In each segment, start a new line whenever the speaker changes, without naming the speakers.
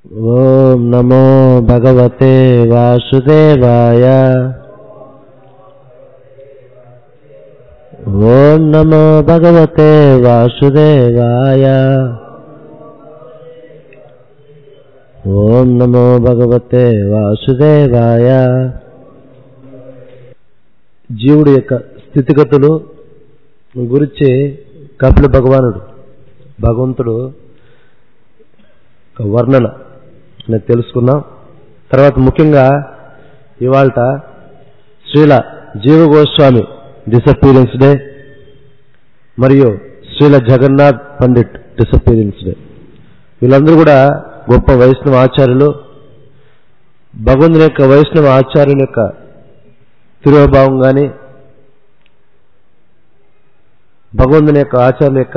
ॐ नमो भगवते वासुदेवाय ॐ नमो भगवते वासुदेवाय ॐ नमो భగవతే వాసుదేవాయ జీవుడి యొక్క స్థితిగతులు గురించి కపిల భగవానుడు భగవంతుడు ఒక వర్ణన అనేది తెలుసుకున్నాం తర్వాత ముఖ్యంగా ఇవాళ శ్రీల జీవ గోస్వామి డిసప్పీరెన్స్ డే మరియు శ్రీల జగన్నాథ్ పండిట్ డిసప్పీరెన్స్ డే వీళ్ళందరూ కూడా గొప్ప వైష్ణవ ఆచార్యులు భగవంతుని యొక్క వైష్ణవ ఆచార్యుల యొక్క తిరువభావం కానీ భగవంతుని యొక్క ఆచార్యుల యొక్క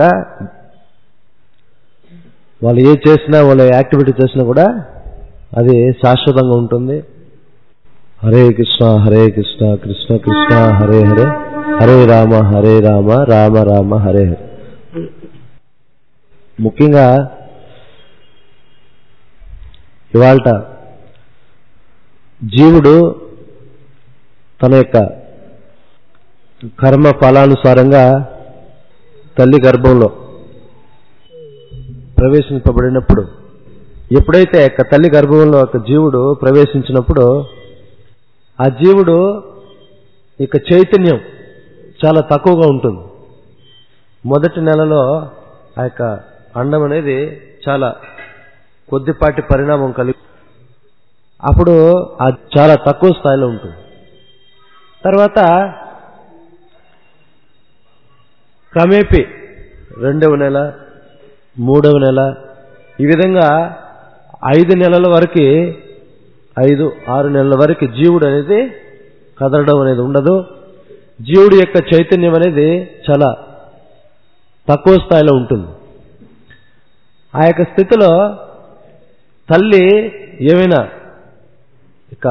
వాళ్ళు ఏ చేసినా వాళ్ళ యాక్టివిటీ చేసినా కూడా అది శాశ్వతంగా ఉంటుంది హరే కృష్ణ హరే కృష్ణ కృష్ణ కృష్ణ హరే హరే హరే రామ హరే రామ రామ రామ హరే హరే ముఖ్యంగా ఇవాళ జీవుడు తన యొక్క కర్మ ఫలానుసారంగా తల్లి గర్భంలో ప్రవేశింపబడినప్పుడు ఎప్పుడైతే యొక్క తల్లి గర్భంలో ఒక జీవుడు ప్రవేశించినప్పుడు ఆ జీవుడు ఇక చైతన్యం చాలా తక్కువగా ఉంటుంది మొదటి నెలలో ఆ యొక్క అండం అనేది చాలా కొద్దిపాటి పరిణామం కలిగి అప్పుడు అది చాలా తక్కువ స్థాయిలో ఉంటుంది తర్వాత క్రమేపీ రెండవ నెల మూడవ నెల ఈ విధంగా ఐదు నెలల వరకు ఐదు ఆరు నెలల వరకు జీవుడు అనేది కదలడం అనేది ఉండదు జీవుడి యొక్క చైతన్యం అనేది చాలా తక్కువ స్థాయిలో ఉంటుంది ఆ యొక్క స్థితిలో తల్లి ఏమైనా ఇక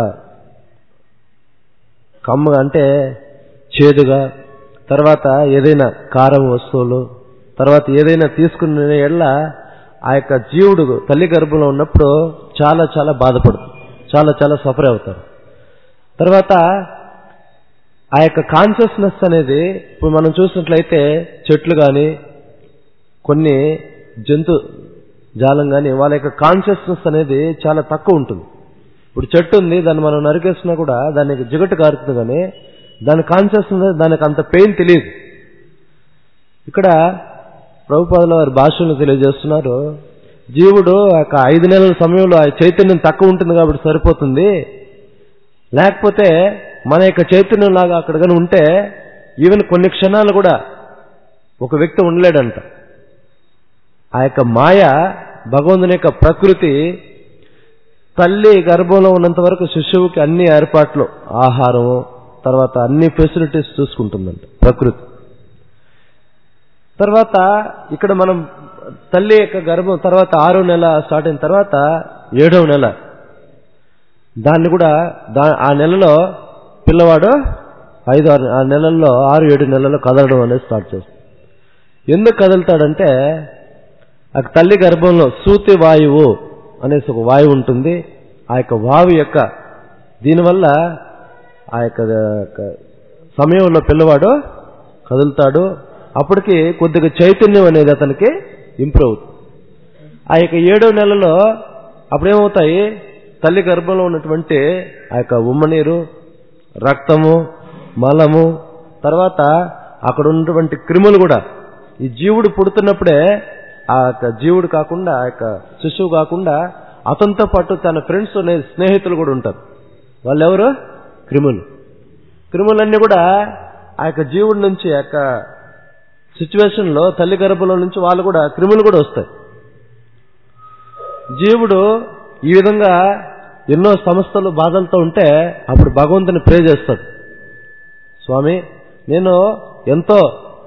కమ్మగా అంటే చేదుగా తర్వాత ఏదైనా కారం వస్తువులు తర్వాత ఏదైనా తీసుకునే ఎడల ఆ యొక్క జీవుడు తల్లి గర్భంలో ఉన్నప్పుడు చాలా చాలా బాధపడుతుంది చాలా చాలా సఫర్ అవుతారు తర్వాత ఆ యొక్క కాన్షియస్నెస్ అనేది ఇప్పుడు మనం చూసినట్లయితే చెట్లు కానీ కొన్ని జంతు జాలం కానీ వాళ్ళ యొక్క కాన్షియస్నెస్ అనేది చాలా తక్కువ ఉంటుంది ఇప్పుడు చెట్టు ఉంది దాన్ని మనం నరికేసినా కూడా దానికి జిగటు కారుతుంది కానీ దాని కాన్షియస్నెస్ దానికి అంత పెయిన్ తెలియదు ఇక్కడ ప్రభుపాదుల వారి భాషలను తెలియజేస్తున్నారు జీవుడు ఒక ఐదు నెలల సమయంలో ఆ చైతన్యం తక్కువ ఉంటుంది కాబట్టి సరిపోతుంది లేకపోతే మన యొక్క చైతన్యం లాగా అక్కడ కానీ ఉంటే ఈవెన్ కొన్ని క్షణాలు కూడా ఒక వ్యక్తి ఉండలేడంట ఆ యొక్క మాయ భగవంతుని యొక్క ప్రకృతి తల్లి గర్భంలో ఉన్నంత వరకు శిశువుకి అన్ని ఏర్పాట్లు ఆహారము తర్వాత అన్ని ఫెసిలిటీస్ చూసుకుంటుందంట ప్రకృతి తర్వాత ఇక్కడ మనం తల్లి యొక్క గర్భం తర్వాత ఆరో నెల స్టార్ట్ అయిన తర్వాత ఏడవ నెల దాన్ని కూడా దా ఆ నెలలో పిల్లవాడు ఐదు ఆరు ఆ నెలల్లో ఆరు ఏడు నెలల్లో కదలడం అనేది స్టార్ట్ చేస్తుంది ఎందుకు కదులుతాడంటే ఆ తల్లి గర్భంలో సూతి వాయువు అనేసి ఒక వాయువు ఉంటుంది ఆ యొక్క వాయు యొక్క దీనివల్ల ఆ యొక్క సమయంలో పిల్లవాడు కదులుతాడు అప్పటికి కొద్దిగా చైతన్యం అనేది అతనికి ఇంప్రూవ్ అవుతుంది ఆ యొక్క ఏడవ నెలలో అప్పుడేమవుతాయి తల్లి గర్భంలో ఉన్నటువంటి ఆ యొక్క ఉమ్మనీరు రక్తము మలము తర్వాత అక్కడ ఉన్నటువంటి క్రిములు కూడా ఈ జీవుడు పుడుతున్నప్పుడే ఆ యొక్క జీవుడు కాకుండా ఆ యొక్క శిశువు కాకుండా అతనితో పాటు తన ఫ్రెండ్స్ స్నేహితులు కూడా ఉంటారు వాళ్ళు ఎవరు క్రిములు క్రిములన్నీ కూడా ఆ యొక్క జీవుడి నుంచి ఆ యొక్క సిచ్యువేషన్లో తల్లి గర్భంలో నుంచి వాళ్ళు కూడా క్రిములు కూడా వస్తాయి జీవుడు ఈ విధంగా ఎన్నో సమస్యలు బాధలతో ఉంటే అప్పుడు భగవంతుని ప్రే చేస్తాడు స్వామి నేను ఎంతో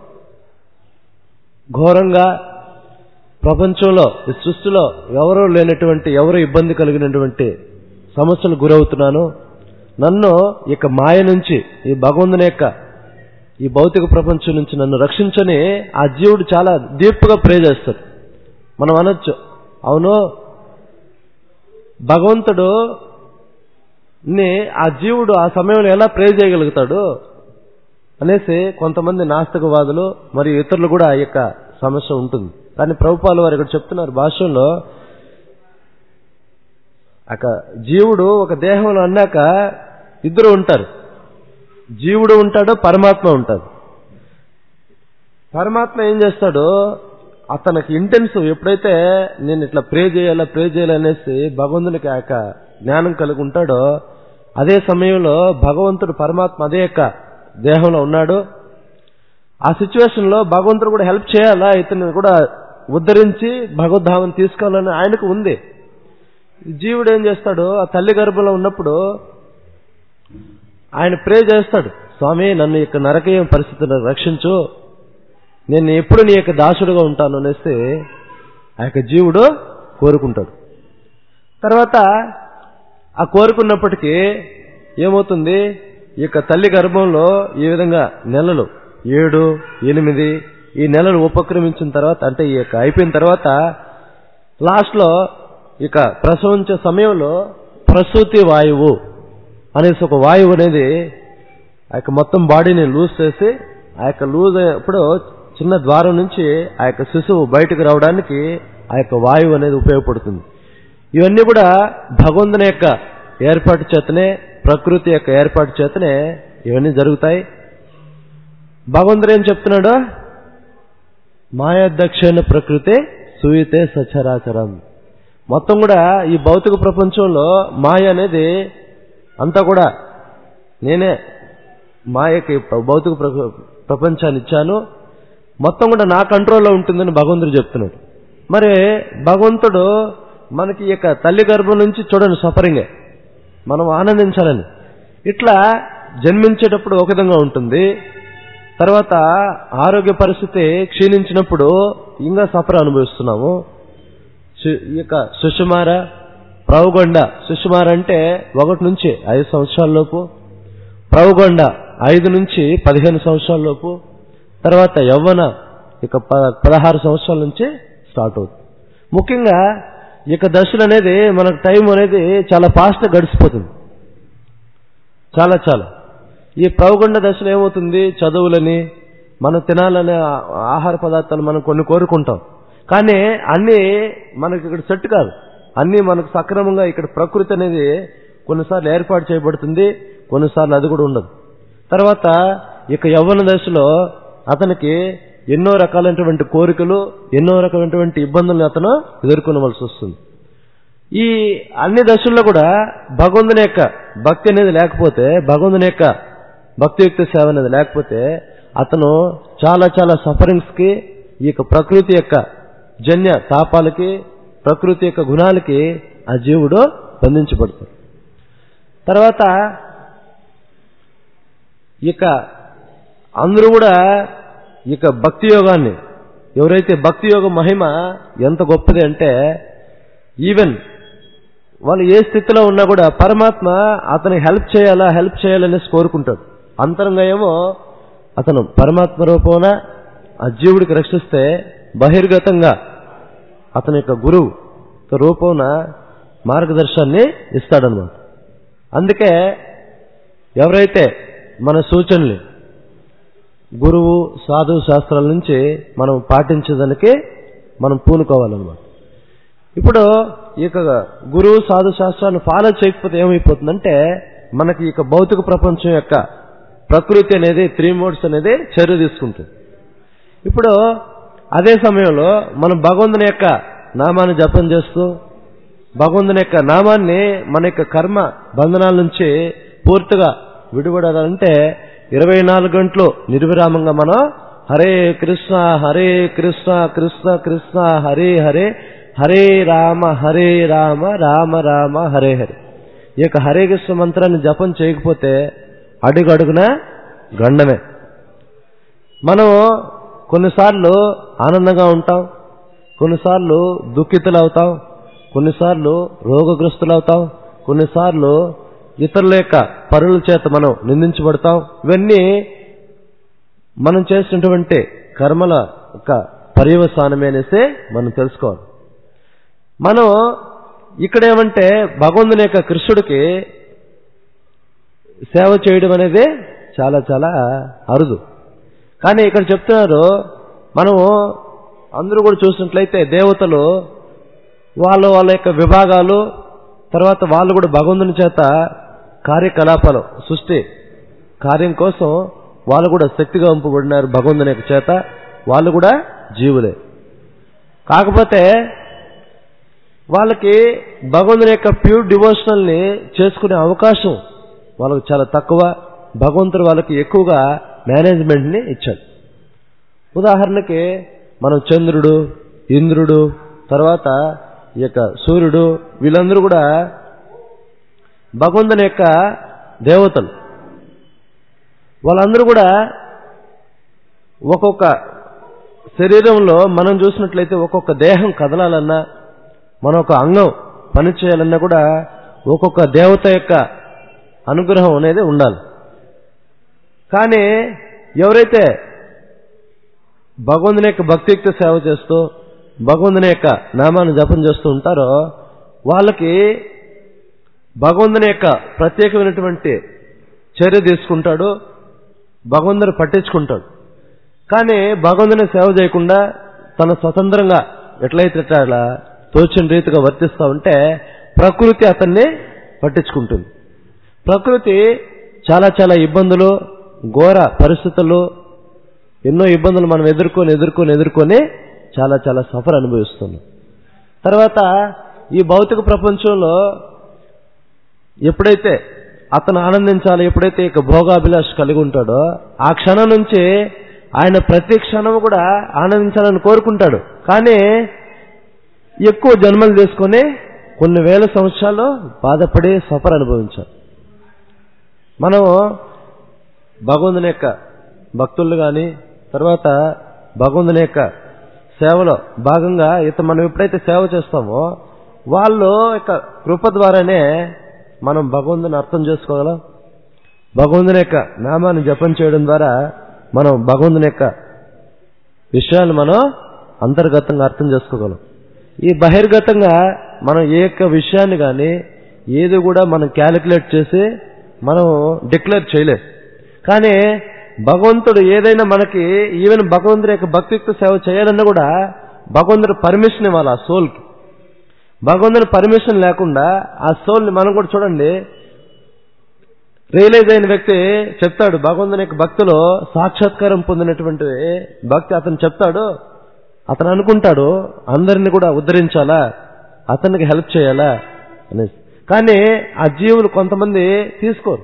ఘోరంగా ప్రపంచంలో ఈ సృష్టిలో ఎవరూ లేనటువంటి ఎవరు ఇబ్బంది కలిగినటువంటి సమస్యలు గురవుతున్నాను నన్ను ఇక మాయ నుంచి ఈ భగవంతుని యొక్క ఈ భౌతిక ప్రపంచం నుంచి నన్ను రక్షించని ఆ జీవుడు చాలా డీప్గా ప్రే చేస్తాడు మనం అనొచ్చు అవును భగవంతుడు ని ఆ జీవుడు ఆ సమయంలో ఎలా ప్రే చేయగలుగుతాడు అనేసి కొంతమంది నాస్తికవాదులు మరియు ఇతరులు కూడా ఆ యొక్క సమస్య ఉంటుంది కానీ ప్రభుపాలు వారు ఇక్కడ చెప్తున్నారు భాష్యంలో అక జీవుడు ఒక దేహంలో అన్నాక ఇద్దరు ఉంటారు జీవుడు ఉంటాడు పరమాత్మ ఉంటాడు పరమాత్మ ఏం చేస్తాడు అతనికి ఇంటెన్సివ్ ఎప్పుడైతే నేను ఇట్లా ప్రే చేయాలా ప్రే చేయాలనేసి భగవంతునికి ఆ యొక్క జ్ఞానం కలిగి ఉంటాడో అదే సమయంలో భగవంతుడు పరమాత్మ అదే యొక్క దేహంలో ఉన్నాడు ఆ సిచ్యువేషన్ లో భగవంతుడు కూడా హెల్ప్ చేయాలా ఇతన్ని కూడా ఉద్ధరించి భగవద్ధామం తీసుకోవాలని ఆయనకు ఉంది జీవుడు ఏం చేస్తాడు ఆ తల్లి గర్భంలో ఉన్నప్పుడు ఆయన ప్రే చేస్తాడు స్వామి నన్ను యొక్క నరకీయ పరిస్థితులను రక్షించు నేను ఎప్పుడు నీ యొక్క దాసుడుగా ఉంటాను అనేసి ఆ యొక్క జీవుడు కోరుకుంటాడు తర్వాత ఆ కోరుకున్నప్పటికీ ఏమవుతుంది ఈ యొక్క తల్లి గర్భంలో ఈ విధంగా నెలలు ఏడు ఎనిమిది ఈ నెలలు ఉపక్రమించిన తర్వాత అంటే ఈ యొక్క అయిపోయిన తర్వాత లాస్ట్లో ఇక ప్రసవించే సమయంలో ప్రసూతి వాయువు అనేసి ఒక వాయువు అనేది ఆ యొక్క మొత్తం బాడీని లూజ్ చేసి ఆ యొక్క లూజ్ అయినప్పుడు చిన్న ద్వారం నుంచి ఆ యొక్క శిశువు బయటకు రావడానికి ఆ యొక్క వాయువు అనేది ఉపయోగపడుతుంది ఇవన్నీ కూడా భగవంతుని యొక్క ఏర్పాటు చేతనే ప్రకృతి యొక్క ఏర్పాటు చేతనే ఇవన్నీ జరుగుతాయి భగవంతుడు ఏం చెప్తున్నాడు మాయాధ్యక్షణ ప్రకృతి సూయితే సచరాచరం మొత్తం కూడా ఈ భౌతిక ప్రపంచంలో మాయ అనేది అంతా కూడా నేనే మాయకి భౌతిక ప్ర- ప్రపంచాన్ని ఇచ్చాను మొత్తం కూడా నా కంట్రోల్లో ఉంటుందని భగవంతుడు చెప్తున్నాడు మరి భగవంతుడు మనకి ఈ యొక్క తల్లి గర్భం నుంచి చూడండి సఫరింగే మనం ఆనందించాలని ఇట్లా జన్మించేటప్పుడు ఒక విధంగా ఉంటుంది తర్వాత ఆరోగ్య పరిస్థితి క్షీణించినప్పుడు ఇంకా సఫర్ అనుభవిస్తున్నాము సు- ఈ యొక్క సుషుమార ప్రవుగొండ సుషుమార అంటే ఒకటి నుంచి ఐదు సంవత్సరాల లోపు ప్రవుగొండ ఐదు నుంచి పదిహేను సంవత్సరాల లోపు తర్వాత యవ్వన ఇక ప- పదహారు సంవత్సరాల నుంచి స్టార్ట్ అవుతుంది ముఖ్యంగా ఈ యొక్క దశలు అనేది మనకు టైం అనేది చాలా ఫాస్ట్ గడిచిపోతుంది చాలా చాలా ఈ ప్రౌగండ దశలో ఏమవుతుంది చదువులని మనం తినాలనే ఆ- ఆహార పదార్థాలు మనం కొన్ని కోరుకుంటాం కానీ అన్నీ మనకి ఇక్కడ సెట్ కాదు అన్నీ మనకు సక్రమంగా ఇక్కడ ప్రకృతి అనేది కొన్నిసార్లు ఏర్పాటు చేయబడుతుంది కొన్నిసార్లు అది కూడా ఉండదు తర్వాత ఇక యవ్వన దశలో అతనికి ఎన్నో రకాలైనటువంటి కోరికలు ఎన్నో రకమైనటువంటి ఇబ్బందులను అతను ఎదుర్కొనవలసి వస్తుంది ఈ అన్ని దశల్లో కూడా భగవంతుని యొక్క భక్తి అనేది లేకపోతే భగవంతుని యొక్క భక్తియుక్త సేవ అనేది లేకపోతే అతను చాలా చాలా సఫరింగ్స్ కి ఈ యొక్క ప్రకృతి యొక్క జన్య తాపాలకి ప్రకృతి యొక్క గుణాలకి ఆ జీవుడు బంధించబడతాడు తర్వాత ఇక అందరూ కూడా ఇక భక్తి యోగాన్ని ఎవరైతే భక్తి యోగ మహిమ ఎంత గొప్పది అంటే ఈవెన్ వాళ్ళు ఏ స్థితిలో ఉన్నా కూడా పరమాత్మ అతని హెల్ప్ చేయాలా హెల్ప్ చేయాలనేసి కోరుకుంటాడు అంతరంగా ఏమో అతను పరమాత్మ రూపంన ఆ జీవుడికి రక్షిస్తే బహిర్గతంగా అతని యొక్క గురువు యొక్క రూపంన మార్గదర్శనాన్ని ఇస్తాడనమాట అందుకే ఎవరైతే మన సూచనలు గురువు సాధు శాస్త్రాల నుంచి మనం పాటించేదానికి మనం పూనుకోవాలన్నమాట ఇప్పుడు ఈ యొక్క గురువు సాధు శాస్త్రాలను ఫాలో చేయకపోతే ఏమైపోతుందంటే మనకి ఈ యొక్క భౌతిక ప్రపంచం యొక్క ప్రకృతి అనేది త్రీ మోడ్స్ అనేది చర్య తీసుకుంటుంది ఇప్పుడు అదే సమయంలో మనం భగవంతుని యొక్క నామాన్ని జపం చేస్తూ భగవంతుని యొక్క నామాన్ని మన యొక్క కర్మ బంధనాల నుంచి పూర్తిగా విడిపడాలంటే ఇరవై నాలుగు గంటలు నిర్విరామంగా మనం హరే కృష్ణ హరే కృష్ణ కృష్ణ కృష్ణ హరే హరే హరే రామ హరే రామ రామ రామ హరే హరే ఈ యొక్క హరే కృష్ణ మంత్రాన్ని జపం చేయకపోతే అడుగు అడుగున గండమే మనం కొన్నిసార్లు ఆనందంగా ఉంటాం కొన్నిసార్లు దుఃఖితులు అవుతాం కొన్నిసార్లు రోగగ్రస్తులు అవుతాం కొన్నిసార్లు ఇతరుల యొక్క పరుల చేత మనం నిందించబడతాం ఇవన్నీ మనం చేసినటువంటి కర్మల యొక్క పర్యవసానమే అనేసి మనం తెలుసుకోవాలి మనం ఇక్కడ ఏమంటే భగవంతుని యొక్క కృష్ణుడికి సేవ చేయడం అనేది చాలా చాలా అరుదు కానీ ఇక్కడ చెప్తున్నారు మనము అందరూ కూడా చూసినట్లయితే దేవతలు వాళ్ళ వాళ్ళ యొక్క విభాగాలు తర్వాత వాళ్ళు కూడా భగవంతుని చేత కార్యకలాపాలు సృష్టి కార్యం కోసం వాళ్ళు కూడా శక్తిగా ఉంపబడినారు భగవంతుని యొక్క చేత వాళ్ళు కూడా జీవులే కాకపోతే వాళ్ళకి భగవంతుని యొక్క ప్యూర్ డివోషనల్ ని చేసుకునే అవకాశం వాళ్ళకి చాలా తక్కువ భగవంతుడు వాళ్ళకి ఎక్కువగా మేనేజ్మెంట్ ని ఇచ్చాడు ఉదాహరణకి మనం చంద్రుడు ఇంద్రుడు తర్వాత ఈ యొక్క సూర్యుడు వీళ్ళందరూ కూడా భగవంతుని యొక్క దేవతలు వాళ్ళందరూ కూడా ఒక్కొక్క శరీరంలో మనం చూసినట్లయితే ఒక్కొక్క దేహం కదలాలన్నా మన ఒక అంగం పనిచేయాలన్నా కూడా ఒక్కొక్క దేవత యొక్క అనుగ్రహం అనేది ఉండాలి కానీ ఎవరైతే భగవంతుని యొక్క భక్తియుక్త సేవ చేస్తూ భగవంతుని యొక్క నామాన్ని జపం చేస్తూ ఉంటారో వాళ్ళకి భగవంతుని యొక్క ప్రత్యేకమైనటువంటి చర్య తీసుకుంటాడు భగవంతుని పట్టించుకుంటాడు కానీ భగవంతుని సేవ చేయకుండా తన స్వతంత్రంగా ఎట్లయితే అట్లా తోచిన రీతిగా వర్తిస్తూ ఉంటే ప్రకృతి అతన్ని పట్టించుకుంటుంది ప్రకృతి చాలా చాలా ఇబ్బందులు ఘోర పరిస్థితులు ఎన్నో ఇబ్బందులు మనం ఎదుర్కొని ఎదుర్కొని ఎదుర్కొని చాలా చాలా సఫర్ అనుభవిస్తున్నాం తర్వాత ఈ భౌతిక ప్రపంచంలో ఎప్పుడైతే అతను ఆనందించాలి ఎప్పుడైతే ఇక భోగాభిలాష కలిగి ఉంటాడో ఆ క్షణం నుంచి ఆయన ప్రతి క్షణం కూడా ఆనందించాలని కోరుకుంటాడు కానీ ఎక్కువ జన్మలు తీసుకొని కొన్ని వేల సంవత్సరాలు బాధపడి సఫర్ అనుభవించాలి మనం భగవంతుని యొక్క భక్తులు కానీ తర్వాత భగవంతుని యొక్క సేవలో భాగంగా ఇత మనం ఎప్పుడైతే సేవ చేస్తామో వాళ్ళు యొక్క కృప ద్వారానే మనం భగవంతుని అర్థం చేసుకోగలం భగవంతుని యొక్క నామాన్ని జపం చేయడం ద్వారా మనం భగవంతుని యొక్క విషయాన్ని మనం అంతర్గతంగా అర్థం చేసుకోగలం ఈ బహిర్గతంగా మనం ఏ యొక్క విషయాన్ని కానీ ఏది కూడా మనం క్యాలిక్యులేట్ చేసి మనం డిక్లేర్ చేయలేం కానీ భగవంతుడు ఏదైనా మనకి ఈవెన్ భగవంతుడి యొక్క భక్తియుక్త సేవ చేయాలన్నా కూడా భగవంతుడు పర్మిషన్ ఇవ్వాలి ఆ సోల్కి భగవంతుని పర్మిషన్ లేకుండా ఆ సోల్ని మనం కూడా చూడండి రియలైజ్ అయిన వ్యక్తి చెప్తాడు భగవంతుని యొక్క భక్తిలో సాక్షాత్కారం పొందినటువంటి భక్తి అతను చెప్తాడు అతను అనుకుంటాడు అందరిని కూడా ఉద్ధరించాలా అతనికి హెల్ప్ చేయాలా అనేసి కానీ ఆ జీవులు కొంతమంది తీసుకోరు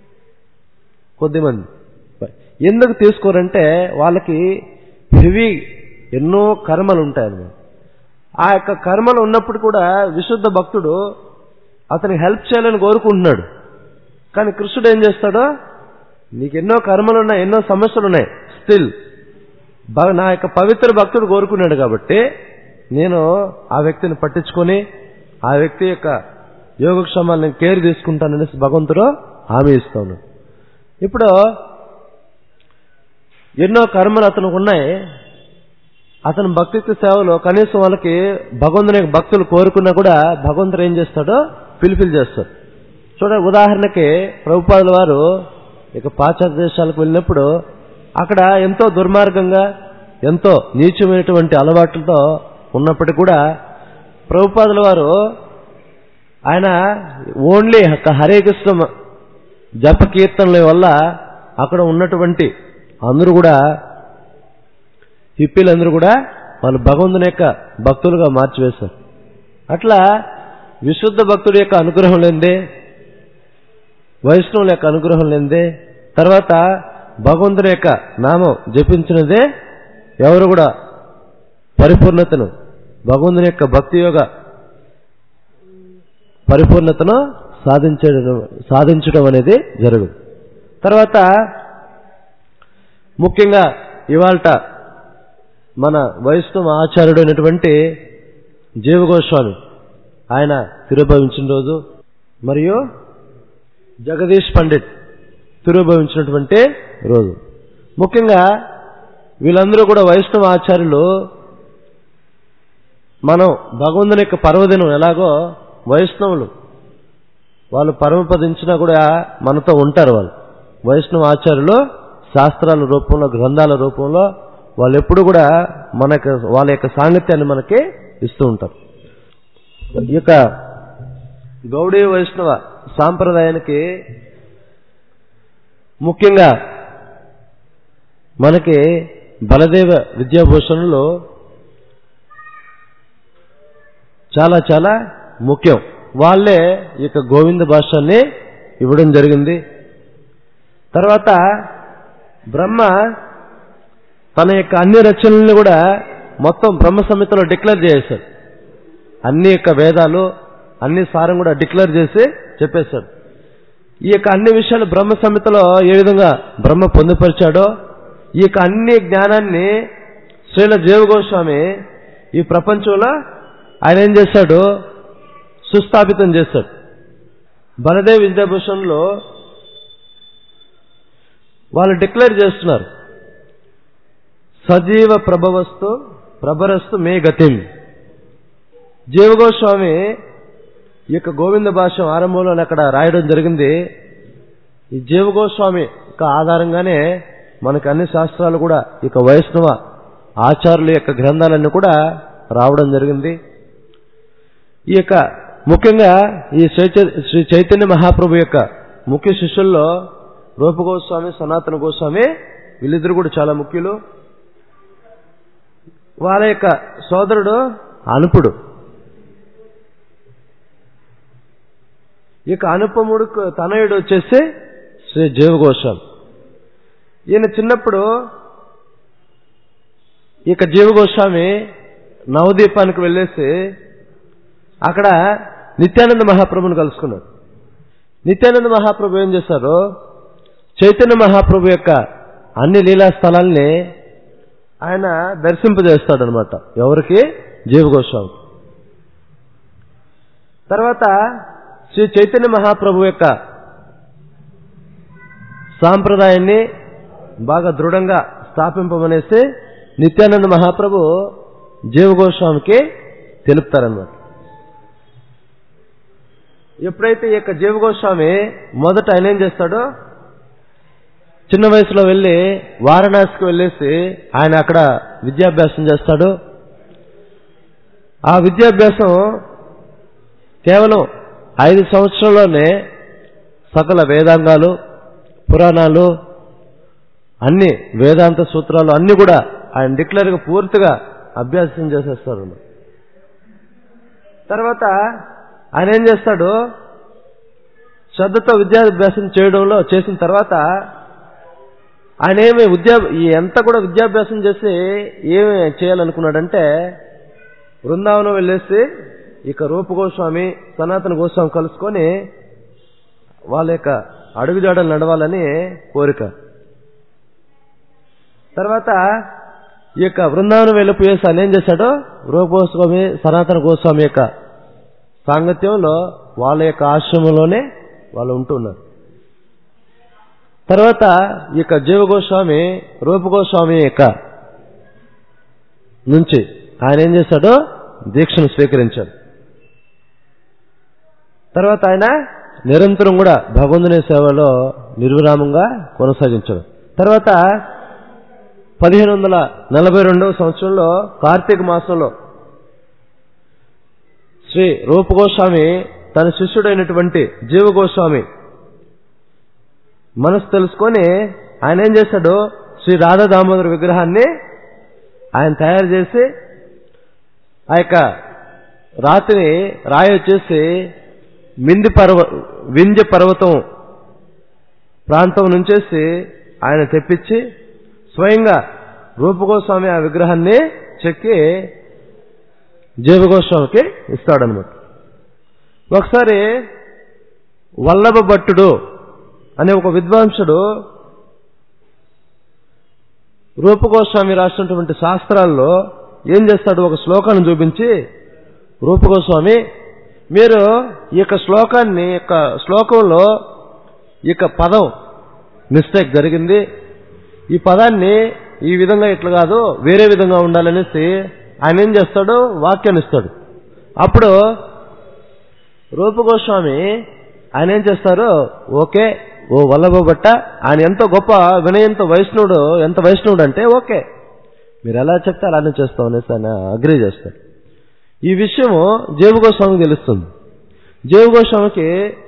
కొద్దిమంది ఎందుకు తీసుకోరంటే వాళ్ళకి హెవీ ఎన్నో కర్మలు ఉంటాయి అన్నమాట ఆ యొక్క కర్మలు ఉన్నప్పుడు కూడా విశుద్ధ భక్తుడు అతనికి హెల్ప్ చేయాలని కోరుకుంటున్నాడు కానీ కృష్ణుడు ఏం చేస్తాడో నీకు ఎన్నో కర్మలు ఉన్నాయి ఎన్నో సమస్యలు ఉన్నాయి స్టిల్ నా యొక్క పవిత్ర భక్తుడు కోరుకున్నాడు కాబట్టి నేను ఆ వ్యక్తిని పట్టించుకొని ఆ వ్యక్తి యొక్క యోగక్షేమాలను కేర్ తీసుకుంటాననేసి భగవంతుడు హామీ ఇస్తాను ఇప్పుడు ఎన్నో కర్మలు అతనికి ఉన్నాయి అతను భక్తిత్వ సేవలో కనీసం వాళ్ళకి భగవంతుని యొక్క భక్తులు కోరుకున్నా కూడా భగవంతుడు ఏం చేస్తాడో ఫిల్ఫిల్ చేస్తాడు చూడ ఉదాహరణకి ప్రభుపాదుల వారు ఇక పాశ్చాత్య దేశాలకు వెళ్ళినప్పుడు అక్కడ ఎంతో దుర్మార్గంగా ఎంతో నీచమైనటువంటి అలవాట్లతో ఉన్నప్పటికీ కూడా ప్రభుపాదుల వారు ఆయన ఓన్లీ హరే కృష్ణ జప కీర్తనల వల్ల అక్కడ ఉన్నటువంటి అందరూ కూడా హిప్పీలందరూ కూడా వాళ్ళు భగవంతుని యొక్క భక్తులుగా మార్చివేశారు అట్లా విశుద్ధ భక్తుడి యొక్క అనుగ్రహం లేనిదే వైష్ణవుల యొక్క అనుగ్రహం లేనిదే తర్వాత భగవంతుని యొక్క నామం జపించినదే ఎవరు కూడా పరిపూర్ణతను భగవంతుని యొక్క భక్తి యోగ పరిపూర్ణతను సాధించడం సాధించడం అనేది జరగదు తర్వాత ముఖ్యంగా ఇవాల్ట మన వైష్ణవ ఆచార్యుడు అయినటువంటి జీవగోస్వామి ఆయన తిరుభవించిన రోజు మరియు జగదీష్ పండిట్ తిరుభవించినటువంటి రోజు ముఖ్యంగా వీళ్ళందరూ కూడా వైష్ణవ ఆచార్యులు మనం భగవంతుని యొక్క పర్వదినం ఎలాగో వైష్ణవులు వాళ్ళు పరమపదించినా కూడా మనతో ఉంటారు వాళ్ళు వైష్ణవ ఆచార్యులు శాస్త్రాల రూపంలో గ్రంథాల రూపంలో వాళ్ళు ఎప్పుడు కూడా మనకు వాళ్ళ యొక్క సాంగత్యాన్ని మనకి ఇస్తూ ఉంటారు ఈ యొక్క గౌడీ వైష్ణవ సాంప్రదాయానికి ముఖ్యంగా మనకి బలదేవ విద్యాభూషణులు చాలా చాలా ముఖ్యం వాళ్ళే ఈ యొక్క గోవింద భాషాన్ని ఇవ్వడం జరిగింది తర్వాత బ్రహ్మ తన యొక్క అన్ని రచనల్ని కూడా మొత్తం బ్రహ్మ సంహితలో డిక్లేర్ చేశాడు అన్ని యొక్క వేదాలు అన్ని సారం కూడా డిక్లేర్ చేసి చెప్పేశాడు ఈ యొక్క అన్ని విషయాలు బ్రహ్మ సంహితలో ఏ విధంగా బ్రహ్మ పొందుపరిచాడో ఈ యొక్క అన్ని జ్ఞానాన్ని శ్రీల జీవగోస్వామి ఈ ప్రపంచంలో ఆయన ఏం చేశాడు సుస్థాపితం చేశాడు బలదేవ్ విద్యాభూషణ్లో వాళ్ళు డిక్లేర్ చేస్తున్నారు సజీవ ప్రభవస్తు ప్రభరస్తు మే గతిం జీవగోస్వామి ఈ యొక్క గోవింద భాష ఆరంభంలో అక్కడ రాయడం జరిగింది ఈ జీవగోస్వామి యొక్క ఆధారంగానే మనకి అన్ని శాస్త్రాలు కూడా ఇక వైష్ణవ ఆచార్యుల యొక్క గ్రంథాలన్నీ కూడా రావడం జరిగింది ఈ యొక్క ముఖ్యంగా ఈ శ్రీ చై- శ్రీ చైతన్య మహాప్రభు యొక్క ముఖ్య శిష్యుల్లో రూప గోస్వామి సనాతన గోస్వామి వీళ్ళిద్దరు కూడా చాలా ముఖ్యులు వాళ్ళ యొక్క సోదరుడు అనుపుడు ఇక అనుపముడు తనయుడు వచ్చేసి శ్రీ జీవగోస్వామి ఈయన చిన్నప్పుడు ఇక జీవగోస్వామి నవదీపానికి వెళ్ళేసి అక్కడ నిత్యానంద మహాప్రభుని కలుసుకున్నాడు నిత్యానంద మహాప్రభు ఏం చేశారు చైతన్య మహాప్రభు యొక్క అన్ని లీలా స్థలాల్ని ఆయన దర్శింపజేస్తాడనమాట ఎవరికి జీవగోస్వామి తర్వాత శ్రీ చైతన్య మహాప్రభు యొక్క సాంప్రదాయాన్ని బాగా దృఢంగా స్థాపింపమనేసి నిత్యానంద మహాప్రభు జీవగోస్వామికి తెలుపుతారన్నమాట ఎప్పుడైతే ఈ యొక్క జీవగోస్వామి మొదట ఆయన ఏం చేస్తాడో చిన్న వయసులో వెళ్ళి వారణాసికి వెళ్ళేసి ఆయన అక్కడ విద్యాభ్యాసం చేస్తాడు ఆ విద్యాభ్యాసం కేవలం ఐదు సంవత్సరాల్లోనే సకల వేదాంగాలు పురాణాలు అన్ని వేదాంత సూత్రాలు అన్ని కూడా ఆయన డిక్లేర్గా పూర్తిగా అభ్యాసం చేసేస్తారు తర్వాత ఆయన ఏం చేస్తాడు శ్రద్ధతో విద్యాభ్యాసం చేయడంలో చేసిన తర్వాత ఆయన ఏమి విద్యా ఈ ఎంత కూడా విద్యాభ్యాసం చేసి ఏమి చేయాలనుకున్నాడంటే బృందావనం వెళ్ళేసి ఇక రూప గోస్వామి సనాతన గోస్వామి కలుసుకొని వాళ్ళ యొక్క అడుగుజాడలు నడవాలని కోరిక తర్వాత ఈ యొక్క బృందావనం వెళ్ళిపోయేసి ఆయన ఏం చేశాడు రూప గోస్వామి సనాతన గోస్వామి యొక్క సాంగత్యంలో వాళ్ళ యొక్క ఆశ్రమంలోనే వాళ్ళు ఉంటున్నారు తర్వాత ఈ యొక్క జీవగోస్వామి రూపగోస్వామి యొక్క నుంచి ఆయన ఏం చేశాడు దీక్షను స్వీకరించాడు తర్వాత ఆయన నిరంతరం కూడా భగవంతుని సేవలో నిర్విరామంగా కొనసాగించాడు తర్వాత పదిహేను వందల నలభై రెండవ సంవత్సరంలో కార్తీక మాసంలో శ్రీ రూపగోస్వామి తన శిష్యుడైనటువంటి జీవగోస్వామి మనసు తెలుసుకొని ఆయన ఏం చేశాడు శ్రీ రాధా దామోదర విగ్రహాన్ని ఆయన తయారు చేసి ఆ యొక్క రాతిని రాయి వచ్చేసి మింది పర్వ వింజ పర్వతం ప్రాంతం నుంచేసి ఆయన తెప్పించి స్వయంగా రూపగోస్వామి ఆ విగ్రహాన్ని చెక్కి జీవగోస్వామికి ఇస్తాడనమాట ఒకసారి వల్లభ భట్టుడు అనే ఒక విద్వాంసుడు రూపగోస్వామి రాసినటువంటి శాస్త్రాల్లో ఏం చేస్తాడు ఒక శ్లోకాన్ని చూపించి రూపగోస్వామి మీరు ఈ యొక్క శ్లోకాన్ని ఈ యొక్క శ్లోకంలో ఈ యొక్క పదం మిస్టేక్ జరిగింది ఈ పదాన్ని ఈ విధంగా ఇట్లా కాదు వేరే విధంగా ఉండాలనేసి ఆయన ఏం చేస్తాడు వాక్యాన్ని ఇస్తాడు అప్పుడు రూపగోస్వామి ఆయన ఏం చేస్తారు ఓకే ఓ వల్లభభట్ట ఆయన ఎంతో గొప్ప వినయంతో వైష్ణవుడు ఎంత వైష్ణవుడు అంటే ఓకే మీరు ఎలా చెప్తే అలానే చేస్తాం అనేసి ఆయన అగ్రి చేస్తారు ఈ విషయము జేబు గోస్వామికి తెలుస్తుంది జేబు గోస్వామికి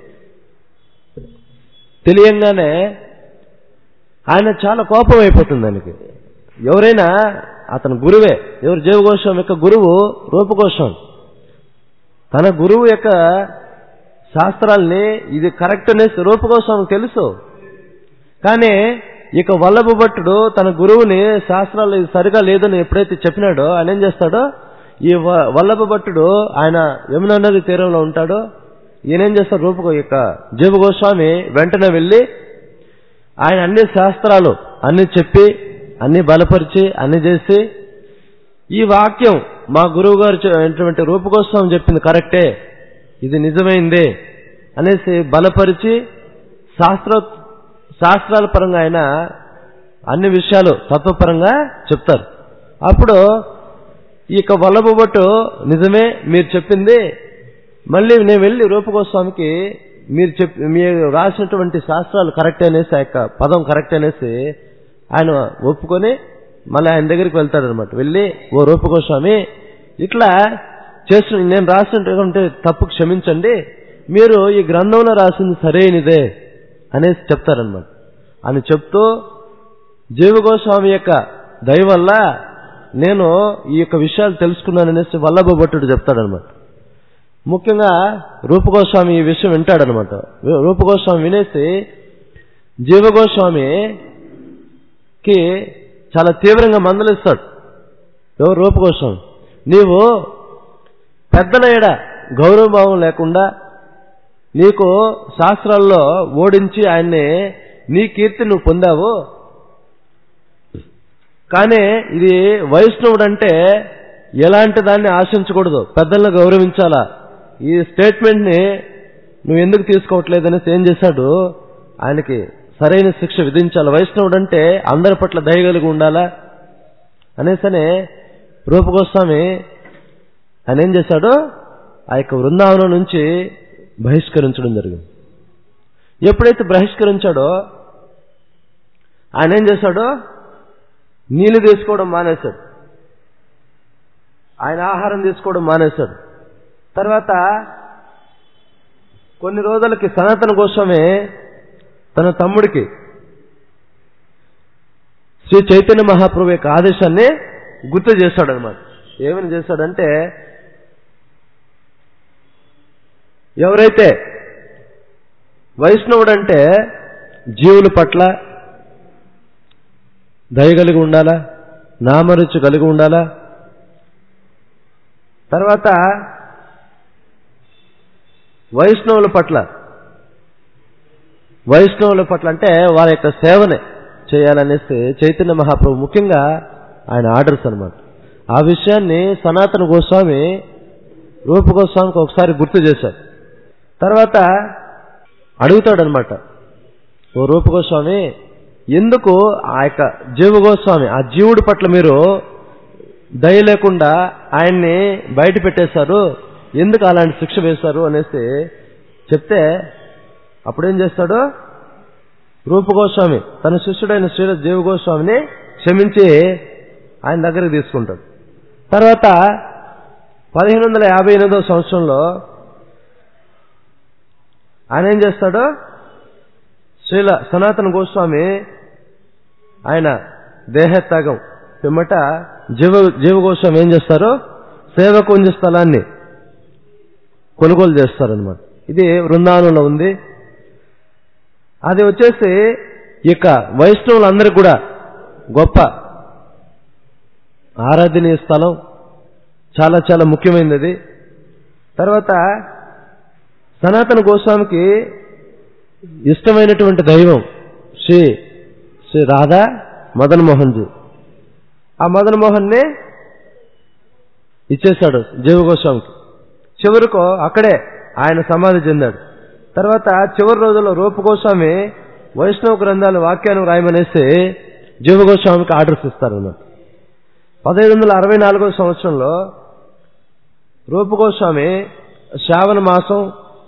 తెలియంగానే ఆయన చాలా కోపం అయిపోతుంది ఆయనకి ఎవరైనా అతని గురువే ఎవరు జేబు గోస్వామి యొక్క గురువు రూపగోస్వామి తన గురువు యొక్క శాస్త్రాల్ని ఇది కరెక్ట్ అనేసి రూపగోస్వామికి తెలుసు కానీ ఇక వల్లభ భట్టుడు తన గురువుని శాస్త్రాలు ఇది సరిగా లేదని ఎప్పుడైతే చెప్పినాడో ఆయన ఏం చేస్తాడో ఈ వ- వల్లభ భట్టుడు ఆయన యమునా నది తీరంలో ఉంటాడో ఈయన ఏం చేస్తాడు రూప యొక్క జీవ గోస్వామి వెంటనే వెళ్ళి ఆయన అన్ని శాస్త్రాలు అన్ని చెప్పి అన్ని బలపరిచి అన్ని చేసి ఈ వాక్యం మా గురువు గారు చెప్పినటువంటి రూపగోస్వామి చెప్పింది కరెక్టే ఇది నిజమైందే అనేసి బలపరిచి శాస్త్ర శాస్త్రాల పరంగా ఆయన అన్ని విషయాలు తత్వపరంగా చెప్తారు అప్పుడు ఇక వల్లభబట్టు నిజమే మీరు చెప్పింది మళ్ళీ నేను వెళ్ళి రూపగోస్వామికి మీరు చెప్ మీరు రాసినటువంటి శాస్త్రాలు కరెక్ట్ అనేసి ఆ యొక్క పదం కరెక్ట్ అనేసి ఆయన ఒప్పుకొని మళ్ళీ ఆయన దగ్గరికి వెళ్తాడనమాట వెళ్ళి ఓ రూపగోస్వామి ఇట్లా చేసిన నేను రాసినటువంటి తప్పు క్షమించండి మీరు ఈ గ్రంథంలో రాసింది సరైనదే అనేసి చెప్తారనమాట అని చెప్తూ జీవగోస్వామి యొక్క దయ వల్ల నేను ఈ యొక్క విషయాలు తెలుసుకున్నాననేసి వల్లభభట్టుడు చెప్తాడనమాట ముఖ్యంగా రూపగోస్వామి ఈ విషయం వింటాడనమాట రూపగోస్వామి వినేసి జీవగోస్వామికి చాలా తీవ్రంగా మందలిస్తాడు ఎవరు రూపగోస్వామి నీవు పెద్దల ఎడ గౌరవభావం లేకుండా నీకు శాస్త్రాల్లో ఓడించి ఆయన్ని నీ కీర్తి నువ్వు పొందావు కానీ ఇది వైష్ణవుడు అంటే ఎలాంటి దాన్ని ఆశించకూడదు పెద్దలను గౌరవించాలా ఈ స్టేట్మెంట్ ని నువ్వు ఎందుకు తీసుకోవట్లేదనేసి ఏం చేశాడు ఆయనకి సరైన శిక్ష విధించాలి వైష్ణవుడు అంటే అందరి పట్ల దయ కలిగి ఉండాలా అనేసనే రూపగోస్వామి ఆయన ఏం చేశాడు ఆ యొక్క బృందావనం నుంచి బహిష్కరించడం జరిగింది ఎప్పుడైతే బహిష్కరించాడో ఆయన ఏం చేశాడో నీళ్లు తీసుకోవడం మానేశాడు ఆయన ఆహారం తీసుకోవడం మానేశాడు తర్వాత కొన్ని రోజులకి సనాతన గోస్వామి తన తమ్ముడికి శ్రీ చైతన్య మహాప్రభు యొక్క ఆదేశాన్ని గుర్తు చేశాడనమాట ఏమని చేశాడంటే ఎవరైతే వైష్ణవుడంటే జీవుల పట్ల దయ కలిగి ఉండాలా నామరుచి కలిగి ఉండాలా తర్వాత వైష్ణవుల పట్ల వైష్ణవుల పట్ల అంటే వారి యొక్క సేవనే చేయాలనేసి చైతన్య మహాప్రభు ముఖ్యంగా ఆయన ఆర్డర్స్ అనమాట ఆ విషయాన్ని సనాతన గోస్వామి రూప గోస్వామికి ఒకసారి గుర్తు చేశారు తర్వాత అడుగుతాడనమాట ఓ రూప గోస్వామి ఎందుకు ఆ యొక్క జీవ గోస్వామి ఆ జీవుడి పట్ల మీరు దయ లేకుండా ఆయన్ని బయట పెట్టేశారు ఎందుకు అలాంటి శిక్ష వేశారు అనేసి చెప్తే అప్పుడేం చేస్తాడు రూపగోస్వామి తన శిష్యుడైన శ్రీ జీవ గోస్వామిని క్షమించి ఆయన దగ్గరికి తీసుకుంటాడు తర్వాత పదిహేను వందల యాభై ఎనిమిదవ సంవత్సరంలో ఆయన ఏం చేస్తాడు శ్రీల సనాతన గోస్వామి ఆయన దేహత్యాగం పిమ్మట జీవ జీవ గోస్వామి ఏం చేస్తారు సేవకుంజ స్థలాన్ని కొనుగోలు చేస్తారనమాట ఇది బృందావనంలో ఉంది అది వచ్చేసి ఇక వైష్ణవులందరికీ కూడా గొప్ప ఆరాధనీయ స్థలం చాలా చాలా ముఖ్యమైనది అది తర్వాత సనాతన గోస్వామికి ఇష్టమైనటువంటి దైవం శ్రీ శ్రీ రాధా మదన్ మోహన్ జీ ఆ మదన్ మోహన్ని ఇచ్చేశాడు జీవ గోస్వామికి చివరకు అక్కడే ఆయన సమాధి చెందాడు తర్వాత చివరి రోజుల్లో రూప గోస్వామి వైష్ణవ గ్రంథాలు వాక్యాన్ని రాయమనేసి జీవ గోస్వామికి ఆర్డర్స్ ఇస్తారు అన్నమాట పదహైదు వందల అరవై నాలుగో సంవత్సరంలో రూప గోస్వామి శ్రావణ మాసం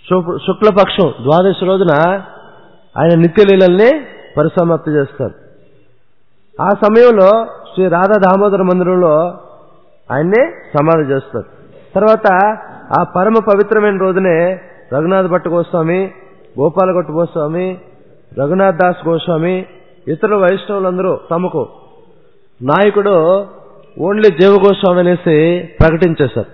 శు- శుక్లపక్షం ద్వాదశి రోజున ఆయన నిత్యలీలల్ని పరిసమాప్తి చేస్తారు ఆ సమయంలో శ్రీ రాధా దామోదర మందిరంలో ఆయన్ని సమాధి చేస్తారు తర్వాత ఆ పరమ పవిత్రమైన రోజునే రఘునాథ్ భట్ట గోస్వామి గోపాలగొట్ట గోస్వామి రఘునాథ్ దాస్ గోస్వామి ఇతర వైష్ణవులందరూ తమకు నాయకుడు ఓన్లీ జీవ గోస్వామి అనేసి ప్రకటించేశారు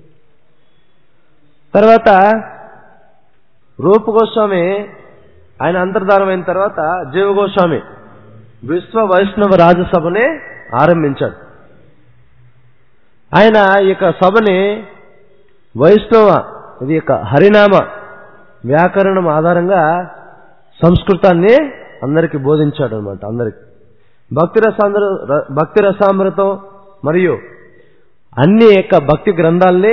తర్వాత రూప గోస్వామి ఆయన అంతర్ధానం అయిన తర్వాత జీవ గోస్వామి విశ్వ వైష్ణవ రాజసభని ఆరంభించాడు ఆయన ఈ యొక్క సభని వైష్ణవ ఇది యొక్క హరినామ వ్యాకరణం ఆధారంగా సంస్కృతాన్ని అందరికి బోధించాడు అనమాట అందరికి భక్తి రసాంధ్ర భక్తి రసామృతం మరియు అన్ని యొక్క భక్తి గ్రంథాల్ని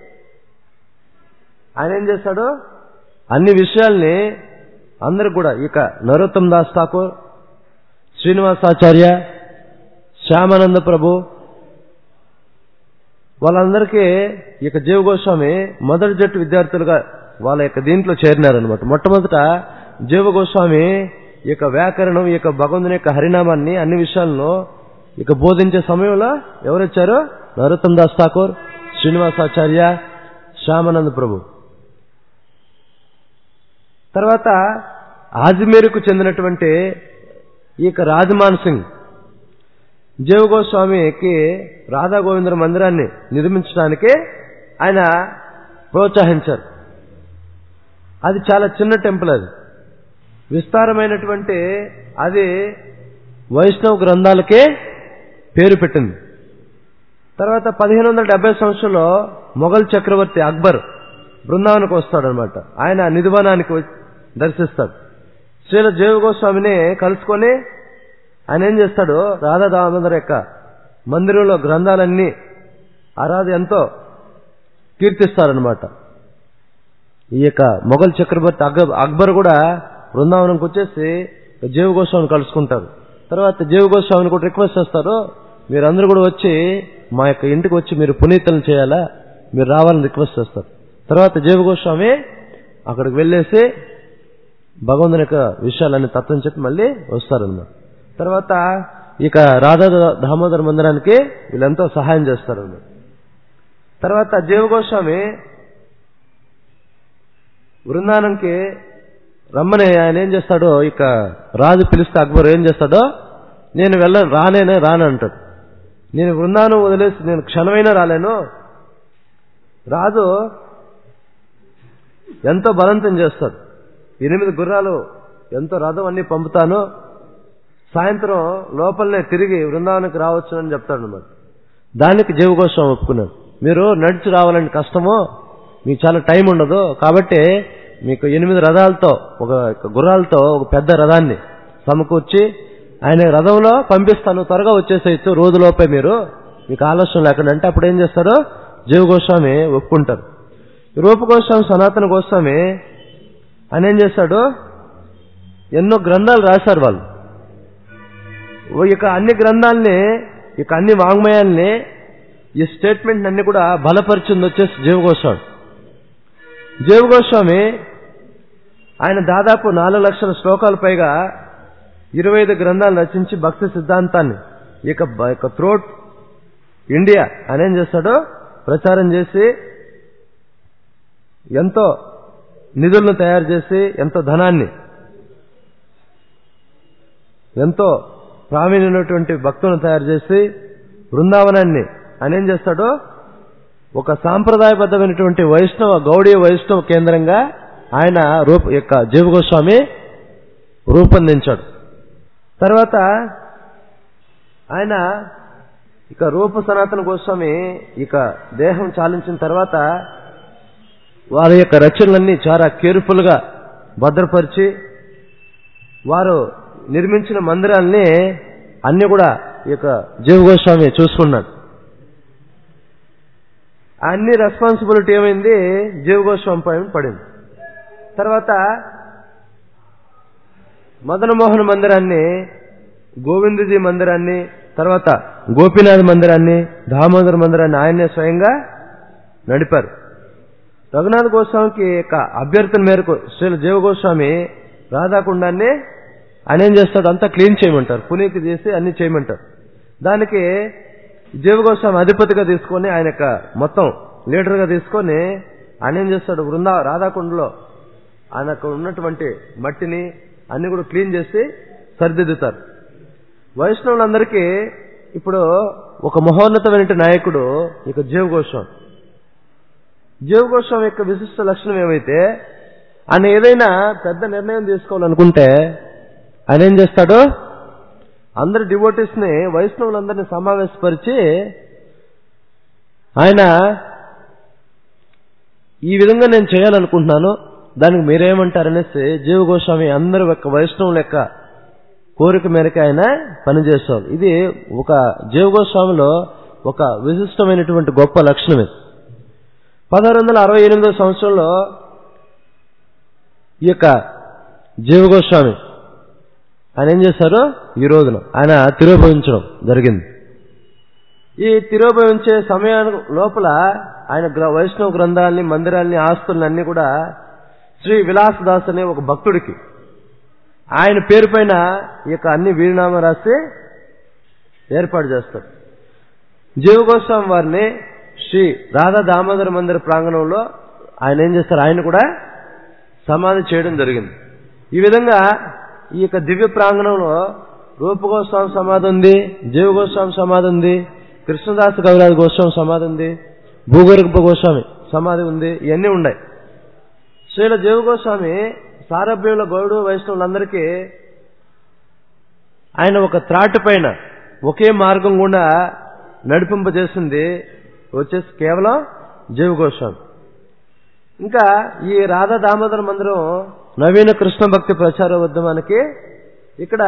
ఆయన ఏం చేశాడు అన్ని విషయాల్ని అందరికి కూడా ఇక నరోత్తమ్ దాస్ ఠాకూర్ శ్రీనివాసాచార్య శ్యామానంద ప్రభు వాళ్ళందరికీ ఇక జీవ గోస్వామి మొదటి జట్టు విద్యార్థులుగా వాళ్ళ యొక్క దీంట్లో చేరినారనమాట మొట్టమొదట జీవ గోస్వామి ఈ యొక్క వ్యాకరణం ఈ యొక్క భగవంతుని యొక్క హరినామాన్ని అన్ని విషయాలను ఇక బోధించే సమయంలో ఎవరు వచ్చారు నరోత్తమ్ దాస్ ఠాకూర్ శ్రీనివాసాచార్య శ్యామానంద ప్రభు తర్వాత ఆజ్మీర్కు చెందినటువంటి ఈ యొక్క రాజమాన్ సింగ్ జీవ గోస్వామికి రాధా గోవిందర మందిరాన్ని నిర్మించడానికి ఆయన ప్రోత్సహించారు అది చాలా చిన్న టెంపుల్ అది విస్తారమైనటువంటి అది వైష్ణవ గ్రంథాలకే పేరు పెట్టింది తర్వాత పదిహేను వందల డెబ్బై సంవత్సరంలో మొఘల్ చక్రవర్తి అక్బర్ బృందావనకు వస్తాడనమాట ఆయన నిధివనానికి వచ్చి దర్శిస్తాడు శ్రీల జీవ గోస్వామిని కలుసుకొని ఆయన ఏం చేస్తాడు రాధా దామోదర్ యొక్క మందిరంలో గ్రంథాలన్నీ ఆ రాధ ఎంతో కీర్తిస్తారనమాట ఈ యొక్క మొఘల్ చక్రవర్తి అక్బర్ అక్బర్ కూడా బృందావనంకి వచ్చేసి జీవ గోస్వామిని కలుసుకుంటారు తర్వాత జీవ గోస్వామిని కూడా రిక్వెస్ట్ చేస్తారు మీరందరూ కూడా వచ్చి మా యొక్క ఇంటికి వచ్చి మీరు పునీతలు చేయాలా మీరు రావాలని రిక్వెస్ట్ చేస్తారు తర్వాత జీవ గోస్వామి అక్కడికి వెళ్ళేసి భగవంతుని యొక్క విషయాలన్నీ తత్వం చెప్పి మళ్ళీ వస్తారన్నమాట తర్వాత ఇక రాధా దామోదర మందిరానికి వీళ్ళెంతో సహాయం చేస్తారు తర్వాత జీవ గోస్వామి బృందావనంకి రమ్మని ఆయన ఏం చేస్తాడో ఇక రాజు పిలిస్తే అక్బర్ ఏం చేస్తాడో నేను వెళ్ళను రానేనే రాను అంటాడు నేను బృందావనం వదిలేసి నేను క్షణమైనా రాలేను రాజు ఎంతో బలవంతం చేస్తాడు ఎనిమిది గుర్రాలు ఎంతో రథం అన్ని పంపుతాను సాయంత్రం లోపలనే తిరిగి బృందావనానికి రావచ్చు అని చెప్తాడు అన్నమాట దానికి జీవగోస్వామి ఒప్పుకున్నాడు మీరు నడిచి రావాలంటే కష్టమో మీకు చాలా టైం ఉండదు కాబట్టి మీకు ఎనిమిది రథాలతో ఒక గుర్రాలతో ఒక పెద్ద రథాన్ని సమకూర్చి ఆయన రథంలో పంపిస్తాను త్వరగా వచ్చేసేయచ్చు రోజులోపే మీరు మీకు ఆలస్యం లేకుండా అంటే అప్పుడు ఏం చేస్తాడు జీవ గోస్వామి ఒప్పుకుంటారు రూపగోస్వామి సనాతన గోస్వామి ఆయన ఏం చేస్తాడు ఎన్నో గ్రంథాలు రాశారు వాళ్ళు ఇక అన్ని గ్రంథాలని ఇక అన్ని వాంగ్మయాల్ని ఈ స్టేట్మెంట్ అన్ని కూడా బలపరిచింది వచ్చేసి జీవ గోస్వామి జీవ గోస్వామి ఆయన దాదాపు నాలుగు లక్షల శ్లోకాల పైగా ఇరవై ఐదు గ్రంథాలు రచించి భక్తి సిద్ధాంతాన్ని ఇక ఇక త్రోట్ ఇండియా ఆయన ఏం చేస్తాడో ప్రచారం చేసి ఎంతో నిధులను తయారు చేసి ఎంతో ధనాన్ని ఎంతో ప్రావీణ్యమైనటువంటి భక్తులను తయారు చేసి బృందావనాన్ని ఆయన ఏం చేస్తాడో ఒక సాంప్రదాయబద్ధమైనటువంటి వైష్ణవ గౌడీయ వైష్ణవ కేంద్రంగా ఆయన రూప యొక్క జీవగోస్వామి రూపొందించాడు తర్వాత ఆయన ఇక రూప సనాతన గోస్వామి ఇక దేహం చాలించిన తర్వాత వారి యొక్క రచనలన్నీ చాలా కేర్ఫుల్ గా భద్రపరిచి వారు నిర్మించిన మందిరాల్ని అన్ని కూడా ఈ యొక్క జీవగోస్వామి చూసుకున్నాడు అన్ని రెస్పాన్సిబిలిటీ ఏమైంది జీవగోస్వామి పైన పడింది తర్వాత మదన మోహన్ మందిరాన్ని గోవిందజీ మందిరాన్ని తర్వాత గోపీనాథ్ మందిరాన్ని దామోదర్ మందిరాన్ని ఆయనే స్వయంగా నడిపారు రఘునాథ్ గోస్వామికి యొక్క అభ్యర్థన మేరకు శ్రీల జీవ గోస్వామి రాధాకుండాన్ని ఆయన ఏం చేస్తాడు అంతా క్లీన్ చేయమంటారు పునీతి చేసి అన్ని చేయమంటారు దానికి జీవ గోస్వామి అధిపతిగా తీసుకొని ఆయన యొక్క మొత్తం లీడర్గా తీసుకొని ఆయన ఏం చేస్తాడు బృందా రాధాకుండలో ఆయనకు ఉన్నటువంటి మట్టిని అన్ని కూడా క్లీన్ చేసి సరిదిద్దుతారు వైష్ణవులందరికీ ఇప్పుడు ఒక మహోన్నతమైన నాయకుడు ఇక జీవ గోస్వామి జీవ గోస్వామి యొక్క విశిష్ట లక్షణం ఏమైతే ఆయన ఏదైనా పెద్ద నిర్ణయం తీసుకోవాలనుకుంటే ఆయన ఏం చేస్తాడు అందరి డివోటీస్ ని వైష్ణవులందరినీ సమావేశపరిచి ఆయన ఈ విధంగా నేను చేయాలనుకుంటున్నాను దానికి మీరేమంటారనేసి జీవ గోస్వామి అందరి యొక్క వైష్ణవుల యొక్క కోరిక మేరకు ఆయన పనిచేస్తారు ఇది ఒక జీవ గోస్వామిలో ఒక విశిష్టమైనటువంటి గొప్ప లక్షణం ఇది పదహారు వందల అరవై ఎనిమిదో సంవత్సరంలో ఈ యొక్క జీవ గోస్వామి ఆయన ఏం చేశారు ఈ రోజున ఆయన తిరోభవించడం జరిగింది ఈ తిరోభవించే సమయానికి లోపల ఆయన గ్ర- వైష్ణవ గ్రంథాలని మందిరాల్ని ఆస్తుల్ని అన్ని కూడా శ్రీ విలాసదాస్ అనే ఒక భక్తుడికి ఆయన పేరు పైన ఈ యొక్క అన్ని వీరునామా రాసి ఏర్పాటు చేస్తారు జీవగోస్వామి వారిని శ్రీ రాధా దామోదర మందిర ప్రాంగణంలో ఆయన ఏం చేస్తారు ఆయన కూడా సమాధి చేయడం జరిగింది ఈ విధంగా ఈ యొక్క దివ్య ప్రాంగణంలో రూపగోస్వామి సమాధి ఉంది జీవగోస్వామి సమాధి ఉంది కృష్ణదాస్ గౌరాజ గోస్వామి సమాధి ఉంది భూగర్భ గోస్వామి సమాధి ఉంది ఇవన్నీ ఉన్నాయి శ్రీల జీవగోస్వామి సారభ్యుల గౌడు వైష్ణవులందరికీ ఆయన ఒక త్రాటి పైన ఒకే మార్గం గుండా నడిపింపజేసింది వచ్చేసి కేవలం జీవగోస్వామి ఇంకా ఈ రాధా దామోదర మందిరం నవీన కృష్ణ భక్తి ప్రచార ఉద్యమానికి ఇక్కడ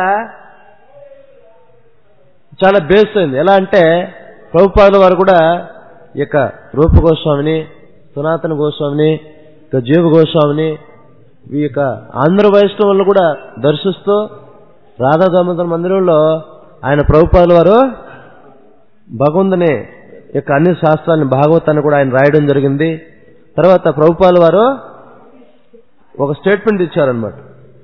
చాలా బేస్ అయింది ఎలా అంటే ప్రభుపాదుల వారు కూడా ఈ యొక్క రూప గోస్వామిని సనాతన గోస్వామిని ఇక జీవ గోస్వామిని ఈ యొక్క ఆంధ్ర వైష్ణవులను కూడా దర్శిస్తూ రాధా దామోదర మందిరంలో ఆయన ప్రభుపాదుల వారు భగవంతుని యొక్క అన్ని శాస్త్రాన్ని భాగవతాన్ని కూడా ఆయన రాయడం జరిగింది తర్వాత ప్రభుపాల వారు ఒక స్టేట్మెంట్ ఇచ్చారనమాట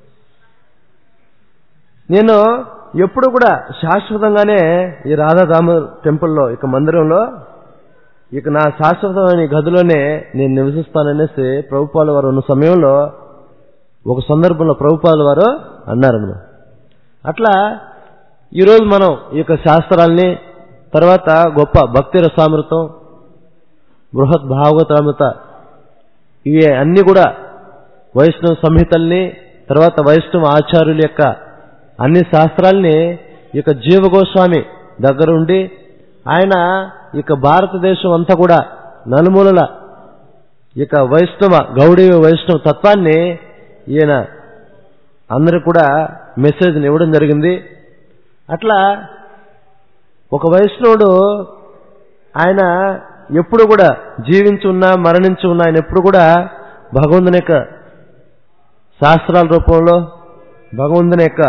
నేను ఎప్పుడు కూడా శాశ్వతంగానే ఈ రాధాధామ టెంపుల్లో ఇక మందిరంలో ఇక నా శాశ్వతమైన ఈ గదిలోనే నేను నివసిస్తాననేసి ప్రభుపాల వారు ఉన్న సమయంలో ఒక సందర్భంలో ప్రభుపాల వారు అన్నారన్నమాట అట్లా ఈరోజు మనం ఈ యొక్క శాస్త్రాల్ని తర్వాత గొప్ప భక్తి రసామృతం బృహత్ భాగవతామృత ఇవి అన్ని కూడా వైష్ణవ సంహితల్ని తర్వాత వైష్ణవ ఆచార్యుల యొక్క అన్ని శాస్త్రాల్ని ఈ యొక్క జీవగోస్వామి దగ్గరుండి ఆయన ఈ యొక్క భారతదేశం అంతా కూడా నలుమూలల ఈ యొక్క వైష్ణవ గౌడీయ వైష్ణవ తత్వాన్ని ఈయన అందరికి కూడా మెసేజ్ని ఇవ్వడం జరిగింది అట్లా ఒక వైష్ణవుడు ఆయన ఎప్పుడు కూడా జీవించి ఉన్నా మరణించి ఉన్నా ఆయన ఎప్పుడు కూడా భగవంతుని యొక్క శాస్త్రాల రూపంలో భగవంతుని యొక్క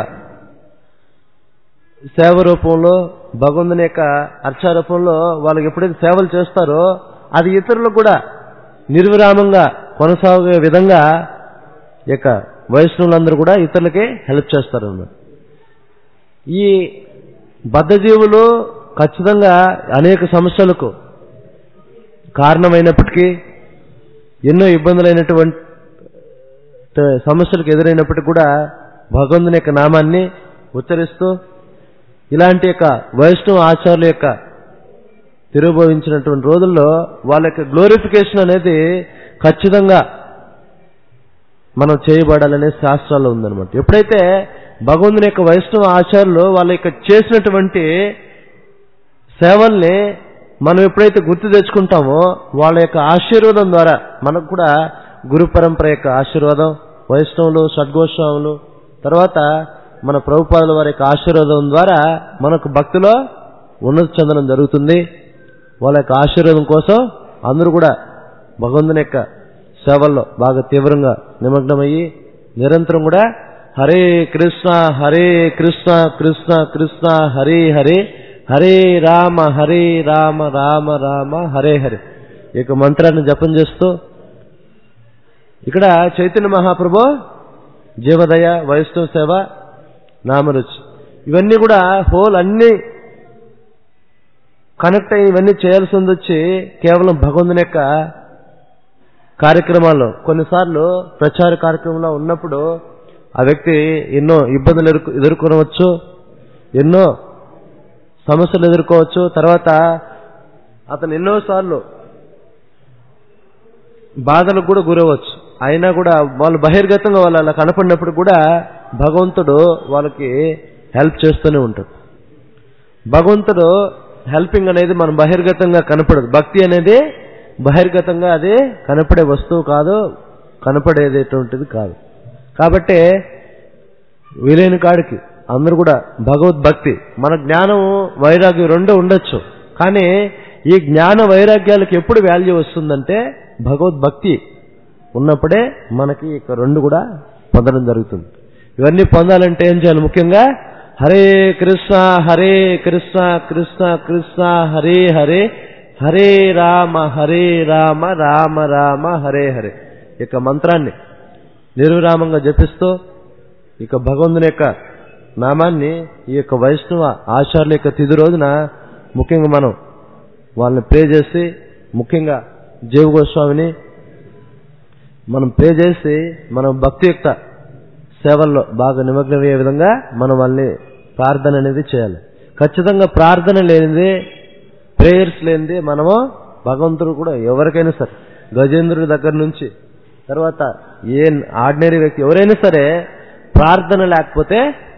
సేవ రూపంలో భగవంతుని యొక్క అర్చ రూపంలో వాళ్ళకి ఎప్పుడైతే సేవలు చేస్తారో అది ఇతరులకు కూడా నిర్విరామంగా కొనసాగే విధంగా ఈ యొక్క వైష్ణవులందరూ కూడా ఇతరులకి హెల్ప్ చేస్తారు అన్నమాట ఈ బద్ధజీవులు ఖచ్చితంగా అనేక సమస్యలకు కారణమైనప్పటికీ ఎన్నో ఇబ్బందులైనటువంటి సమస్యలకు ఎదురైనప్పటికీ కూడా భగవంతుని యొక్క నామాన్ని ఉచ్చరిస్తూ ఇలాంటి యొక్క వైష్ణవ ఆచార్యుల యొక్క తిరుభవించినటువంటి రోజుల్లో వాళ్ళ యొక్క గ్లోరిఫికేషన్ అనేది ఖచ్చితంగా మనం చేయబడాలనే శాస్త్రాల్లో ఉందన్నమాట ఎప్పుడైతే భగవంతుని యొక్క వైష్ణవ ఆచార్యులు వాళ్ళ యొక్క చేసినటువంటి సేవల్ని మనం ఎప్పుడైతే గుర్తు తెచ్చుకుంటామో వాళ్ళ యొక్క ఆశీర్వాదం ద్వారా మనకు కూడా గురు పరంపర యొక్క ఆశీర్వాదం వైష్ణవులు షడ్గోస్వాములు తర్వాత మన ప్రభుపాదుల వారి యొక్క ఆశీర్వాదం ద్వారా మనకు భక్తిలో ఉన్నతి చెందడం జరుగుతుంది వాళ్ళ యొక్క ఆశీర్వాదం కోసం అందరూ కూడా భగవంతుని యొక్క సేవల్లో బాగా తీవ్రంగా నిమగ్నమయ్యి నిరంతరం కూడా హరే కృష్ణ హరే కృష్ణ కృష్ణ కృష్ణ హరే హరే హరే రామ హరే రామ రామ రామ హరే హరే ఈ యొక్క మంత్రాన్ని జపం చేస్తూ ఇక్కడ చైతన్య మహాప్రభు జీవదయ వైష్ణవ సేవ నామరుచి ఇవన్నీ కూడా హోల్ అన్ని కనెక్ట్ అయ్యి ఇవన్నీ చేయాల్సింది వచ్చి కేవలం భగవంతుని యొక్క కార్యక్రమాల్లో కొన్నిసార్లు ప్రచార కార్యక్రమంలో ఉన్నప్పుడు ఆ వ్యక్తి ఎన్నో ఇబ్బందులు ఎదుర్కొ ఎదుర్కొనవచ్చు ఎన్నో సమస్యలు ఎదుర్కోవచ్చు తర్వాత అతను ఎన్నోసార్లు బాధలకు కూడా గురవచ్చు అయినా కూడా వాళ్ళు బహిర్గతంగా వాళ్ళు అలా కనపడినప్పుడు కూడా భగవంతుడు వాళ్ళకి హెల్ప్ చేస్తూనే ఉంటాడు భగవంతుడు హెల్పింగ్ అనేది మనం బహిర్గతంగా కనపడదు భక్తి అనేది బహిర్గతంగా అది కనపడే వస్తువు కాదు కనపడేటటువంటిది కాదు కాబట్టి వీలైన కాడికి అందరూ కూడా భగవద్భక్తి మన జ్ఞానం వైరాగ్యం రెండు ఉండొచ్చు కానీ ఈ జ్ఞాన వైరాగ్యాలకు ఎప్పుడు వాల్యూ వస్తుందంటే భగవద్భక్తి ఉన్నప్పుడే మనకి ఇక రెండు కూడా పొందడం జరుగుతుంది ఇవన్నీ పొందాలంటే ఏం చేయాలి ముఖ్యంగా హరే కృష్ణ హరే కృష్ణ కృష్ణ కృష్ణ హరే హరే హరే రామ హరే రామ రామ రామ హరే హరే ఇక మంత్రాన్ని నిర్విరామంగా జపిస్తూ ఇక భగవంతుని యొక్క నామాన్ని ఈ యొక్క వైష్ణవ ఆచార్యుల యొక్క తిది రోజున ముఖ్యంగా మనం వాళ్ళని ప్రే చేసి ముఖ్యంగా జీవ గోస్వామిని మనం ప్రే చేసి మనం భక్తి యొక్క సేవల్లో బాగా నిమగ్నమయ్యే విధంగా మనం వాళ్ళని ప్రార్థన అనేది చేయాలి ఖచ్చితంగా ప్రార్థన లేనిది ప్రేయర్స్ లేనిది మనము భగవంతుడు కూడా ఎవరికైనా సరే గజేంద్రుడి దగ్గర నుంచి తర్వాత ఏ ఆర్డినరీ వ్యక్తి ఎవరైనా సరే ప్రార్థన లేకపోతే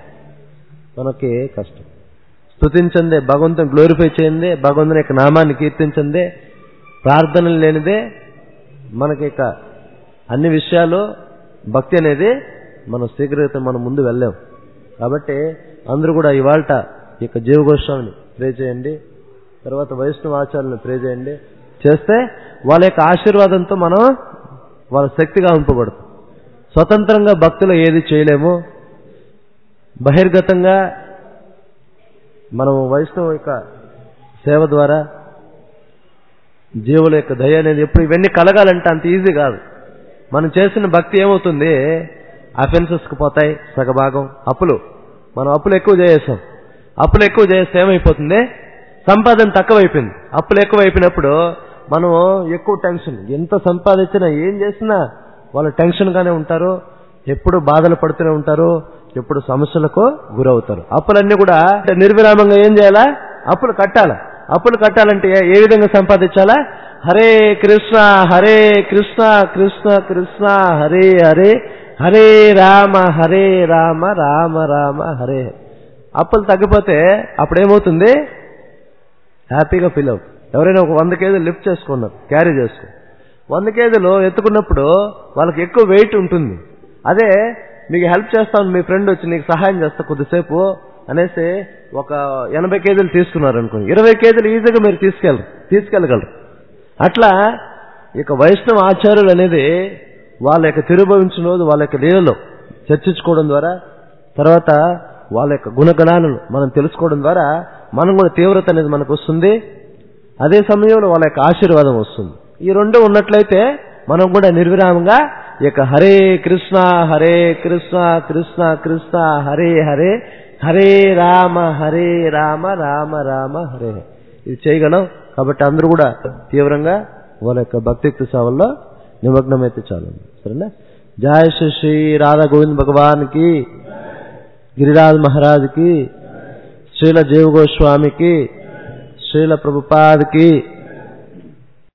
మనకి కష్టం స్థుతించందే భగవంతుని గ్లోరిఫై చేయందే భగవంతుని యొక్క నామాన్ని కీర్తించందే ప్రార్థన లేనిదే మనకి ఇక అన్ని విషయాలు భక్తి అనేది మనం స్వీకరిత మనం ముందు వెళ్ళాం కాబట్టి అందరూ కూడా ఇవాళ ఈ యొక్క జీవగోస్వామిని ప్రే చేయండి తర్వాత వైష్ణవ ఆచారాలను ప్రే చేయండి చేస్తే వాళ్ళ యొక్క ఆశీర్వాదంతో మనం వాళ్ళ శక్తిగా ఉంపబడుతుంది స్వతంత్రంగా భక్తులు ఏది చేయలేము బహిర్గతంగా మనం వైష్ణవ యొక్క సేవ ద్వారా జీవుల యొక్క దయ అనేది ఎప్పుడు ఇవన్నీ కలగాలంటే అంత ఈజీ కాదు మనం చేసిన భక్తి ఏమవుతుంది అఫెన్సెస్కి పోతాయి సగభాగం అప్పులు మనం అప్పులు ఎక్కువ చేసేసాం అప్పులు ఎక్కువ చేస్తే ఏమైపోతుంది సంపాదన తక్కువైపోయింది అప్పులు ఎక్కువైపోయినప్పుడు మనం ఎక్కువ టెన్షన్ ఎంత సంపాదించినా ఏం చేసినా వాళ్ళు టెన్షన్గానే ఉంటారు ఎప్పుడు బాధలు పడుతూనే ఉంటారు ఎప్పుడు సమస్యలకు గురవుతారు అప్పులన్నీ కూడా నిర్విరామంగా ఏం చేయాలా అప్పులు కట్టాలా అప్పులు కట్టాలంటే ఏ- ఏ విధంగా సంపాదించాలా హరే కృష్ణ హరే కృష్ణ కృష్ణ కృష్ణ హరే హరే హరే రామ హరే రామ రామ రామ హరే హరే. అప్పులు తగ్గిపోతే అప్పుడేమవుతుంది హ్యాపీగా ఫీల్ అవుతుంది ఎవరైనా ఒక వంద కేజీలు లిఫ్ట్ చేసుకున్నారు క్యారీ చేసుకో వంద కేజీలు ఎత్తుకున్నప్పుడు వాళ్ళకి ఎక్కువ వెయిట్ ఉంటుంది అదే మీకు హెల్ప్ చేస్తాను మీ ఫ్రెండ్ వచ్చి నీకు సహాయం చేస్తా కొద్దిసేపు అనేసి ఒక ఎనభై కేజీలు తీసుకున్నారు అనుకోండి ఇరవై కేజీలు ఈజీగా మీరు తీసుకెళ్ళరు తీసుకెళ్ళగలరు అట్లా ఇక వైష్ణవ ఆచార్యులు అనేది వాళ్ళ యొక్క తిరుభవించిన రోజు వాళ్ళ యొక్క లీలలో చర్చించుకోవడం ద్వారా తర్వాత వాళ్ళ యొక్క గుణగణాలను మనం తెలుసుకోవడం ద్వారా మనం కూడా తీవ్రత అనేది మనకు వస్తుంది అదే సమయంలో వాళ్ళ యొక్క ఆశీర్వాదం వస్తుంది ఈ రెండు ఉన్నట్లయితే మనం కూడా నిర్విరామంగా ఈ యొక్క హరే కృష్ణ హరే కృష్ణ కృష్ణ కృష్ణ హరే హరే హరే రామ హరే రామ రామ రామ హరే హరే. ఇది చేయగలం కాబట్టి అందరూ కూడా తీవ్రంగా వాళ్ళ యొక్క భక్తియుక్త సేవల్లో నిమగ్నమైతే చాలు సరేనా జయ శ్రీ శ్రీ రాధా గోవింద్ భగవాన్ కి గిరిరాజ్ మహారాజ్ కి శ్రీల జీవ గోస్వామికి శ్రీల ప్రభుపాద్ కి